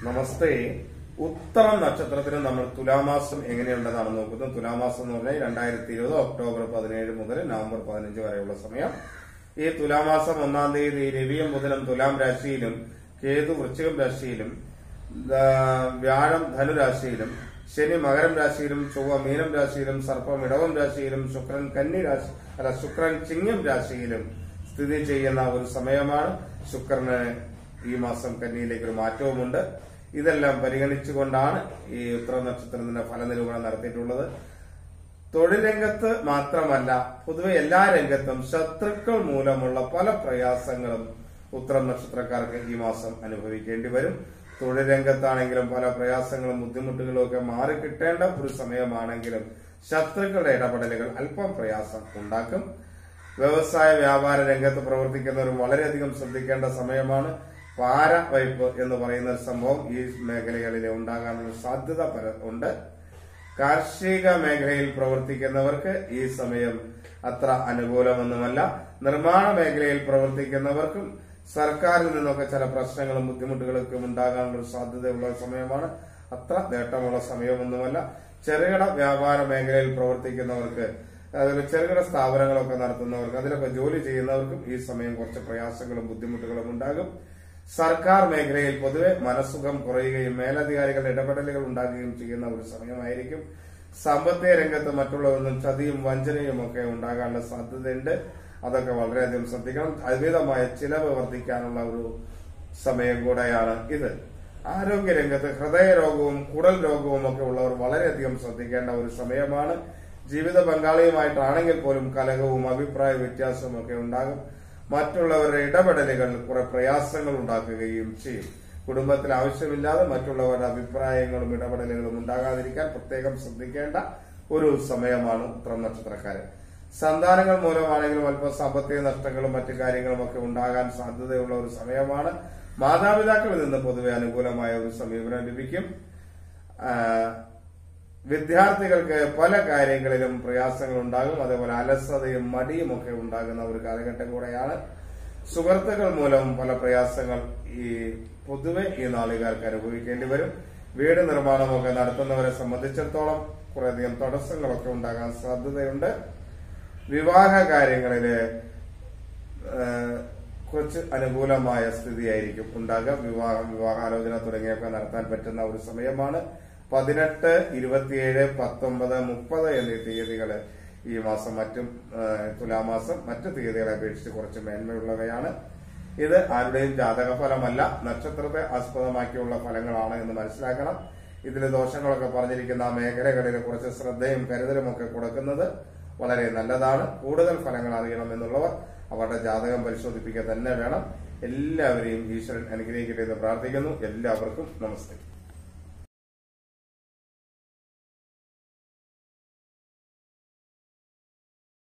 നമസ്തേ ഉത്തരം നക്ഷത്രത്തിന് നമ്മൾ തുലാമാസം എങ്ങനെയുണ്ടെന്നാണ് നോക്കുന്നത് തുലാമാസം എന്ന് പറഞ്ഞാൽ രണ്ടായിരത്തി ഇരുപത് ഒക്ടോബർ പതിനേഴ് മുതൽ നവംബർ പതിനഞ്ച് വരെയുള്ള സമയം ഈ തുലാമാസം ഒന്നാം തീയതി രവിയും ബുധനും തുലാം രാശിയിലും കേതു വൃശ്ചികം രാശിയിലും ദാ, വ്യാഴം ധനുരാശിയിലും ശനി മകരം രാശിയിലും ചൊവ്വ മീനം രാശിയിലും സർപ്പം ഇടവം രാശിയിലും ശുക്രൻ കന്നി രാശി അല്ല ശുക്രൻ ചിങ്ങം രാശിയിലും സ്ഥിതി ചെയ്യുന്ന ഒരു സമയമാണ് ശുക്രന് ഈ മാസം കന്നിയിലേക്ക് ഒരു മാറ്റവുമുണ്ട് ഇതെല്ലാം പരിഗണിച്ചുകൊണ്ടാണ് ഈ ഉത്തര നക്ഷത്രത്തിന്റെ ഫലനിരൂപണം നടത്തിയിട്ടുള്ളത് തൊഴിൽ രംഗത്ത് മാത്രമല്ല പൊതുവെ എല്ലാ രംഗത്തും ശത്രുക്കൾ മൂലമുള്ള പല പ്രയാസങ്ങളും ഉത്തരം നക്ഷത്രക്കാർക്ക് ഈ മാസം അനുഭവിക്കേണ്ടി വരും തൊഴിൽ രംഗത്താണെങ്കിലും പല പ്രയാസങ്ങളും ബുദ്ധിമുട്ടുകളും ഒക്കെ മാറിക്കിട്ടേണ്ട ഒരു സമയമാണെങ്കിലും ശത്രുക്കളുടെ ഇടപെടലുകൾ അല്പം പ്രയാസം ഉണ്ടാക്കും വ്യവസായ വ്യാപാര രംഗത്ത് പ്രവർത്തിക്കുന്നവർ വളരെയധികം ശ്രദ്ധിക്കേണ്ട സമയമാണ് പാര വയ്പ് എന്ന് പറയുന്ന ഒരു സംഭവം ഈ മേഖലകളിൽ ഉണ്ടാകാനുള്ള സാധ്യത പല- ഉണ്ട് കാർഷിക മേഖലയിൽ പ്രവർത്തിക്കുന്നവർക്ക് ഈ സമയം അത്ര അനുകൂലമൊന്നുമല്ല നിർമ്മാണ മേഖലയിൽ പ്രവർത്തിക്കുന്നവർക്കും സർക്കാരിൽ നിന്നൊക്കെ ചില പ്രശ്നങ്ങളും ബുദ്ധിമുട്ടുകളൊക്കെ ഉണ്ടാകാനുള്ള ഒരു സാധ്യതയുള്ള സമയമാണ് അത്ര നേട്ടമുള്ള സമയമൊന്നുമല്ല ചെറുകിട വ്യാപാര മേഖലയിൽ പ്രവർത്തിക്കുന്നവർക്ക് അതുപോലെ ചെറുകിട സ്ഥാപനങ്ങളൊക്കെ നടത്തുന്നവർക്ക് അതിലൊക്കെ ജോലി ചെയ്യുന്നവർക്കും ഈ സമയം കുറച്ച് പ്രയാസങ്ങളും ബുദ്ധിമുട്ടുകളും ഉണ്ടാകും സർക്കാർ മേഖലയിൽ പൊതുവെ മനസ്സുഖം കുറയുകയും മേലധികാരികളുടെ ഇടപെടലുകൾ ഉണ്ടാകുകയും ചെയ്യുന്ന ഒരു സമയമായിരിക്കും സാമ്പത്തിക രംഗത്ത് മറ്റുള്ളവരിലും ചതിയും വഞ്ചനയും ഒക്കെ ഉണ്ടാകാനുള്ള സാധ്യതയുണ്ട് അതൊക്കെ വളരെയധികം ശ്രദ്ധിക്കണം അമിതമായ ചിലവ് വർദ്ധിക്കാനുള്ള ഒരു സമയം കൂടെയാണ് ഇത് ആരോഗ്യ രംഗത്ത് ഹൃദയരോഗവും കുടൽ രോഗവും ഒക്കെ ഉള്ളവർ വളരെയധികം ശ്രദ്ധിക്കേണ്ട ഒരു സമയമാണ് ജീവിത പങ്കാളിയുമായിട്ടാണെങ്കിൽ പോലും കലഹവും അഭിപ്രായ വ്യത്യാസവും ഒക്കെ ഉണ്ടാകും മറ്റുള്ളവരുടെ ഇടപെടലുകൾ കുറെ പ്രയാസങ്ങൾ ഉണ്ടാക്കുകയും ചെയ്യും കുടുംബത്തിൽ ആവശ്യമില്ലാതെ മറ്റുള്ളവരുടെ അഭിപ്രായങ്ങളും ഇടപെടലുകളും ഉണ്ടാകാതിരിക്കാൻ പ്രത്യേകം ശ്രദ്ധിക്കേണ്ട ഒരു സമയമാണ് ഉത്തരം നക്ഷത്രക്കാരൻ സന്താനങ്ങൾ മൂലമാണെങ്കിലും അല്പം സാമ്പത്തിക നഷ്ടങ്ങളും മറ്റു കാര്യങ്ങളും ഒക്കെ ഉണ്ടാകാൻ സാധ്യതയുള്ള ഒരു സമയമാണ് മാതാപിതാക്കളിൽ നിന്ന് പൊതുവെ അനുകൂലമായ ഒരു സമീപനം ലഭിക്കും ആ, വിദ്യാർത്ഥികൾക്ക് പല കാര്യങ്ങളിലും പ്രയാസങ്ങൾ ഉണ്ടാകും അതേപോലെ അലസതയും മടിയും ഒക്കെ ഉണ്ടാകുന്ന ഒരു കാലഘട്ടം കൂടെയാണ് സുഹൃത്തുക്കൾ മൂലം പല പ്രയാസങ്ങൾ ഈ പൊതുവെ ഈ നാളുകാർക്ക് അനുഭവിക്കേണ്ടി വരും വീട് നിർമ്മാണമൊക്കെ നടത്തുന്നവരെ സംബന്ധിച്ചിടത്തോളം കുറേയധികം തടസ്സങ്ങളൊക്കെ ഉണ്ടാകാൻ സാധ്യതയുണ്ട് വിവാഹ കാര്യങ്ങളില് ഏഹ്, കുറച്ച് അനുകൂലമായ സ്ഥിതിയായിരിക്കും ഉണ്ടാകുക വിവാഹം വിവാഹാലോചന തുടങ്ങിയൊക്കെ നടത്താൻ പറ്റുന്ന ഒരു സമയമാണ് പതിനെട്ട് ഇരുപത്തിയേഴ് പത്തൊമ്പത് മുപ്പത് എന്നീ തീയതികള് ഈ മാസം മറ്റും ഏഹ്, തുലാമാസം മറ്റു തീയതികളെ അപേക്ഷിച്ച് കുറച്ച് മേന്മയുള്ളവയാണ് ഇത് ആരുടെയും ജാതക ഫലമല്ല നക്ഷത്രത്തെ ആസ്പദമാക്കിയുള്ള ഫലങ്ങളാണ് എന്ന് മനസ്സിലാക്കണം ഇതിൽ ദോഷങ്ങളൊക്കെ പറഞ്ഞിരിക്കുന്ന ആ മേഖലകളിൽ കുറച്ച് ശ്രദ്ധയും കരുതലും ഒക്കെ കൊടുക്കുന്നത് വളരെ നല്ലതാണ് കൂടുതൽ ഫലങ്ങൾ അറിയണമെന്നുള്ളവർ അവരുടെ ജാതകം പരിശോധിപ്പിക്കുക തന്നെ വേണം എല്ലാവരെയും ഈശ്വരൻ അനുഗ്രഹിക്കട്ടെ എന്ന് പ്രാർത്ഥിക്കുന്നു എല്ലാവർക്കും നമസ്തേ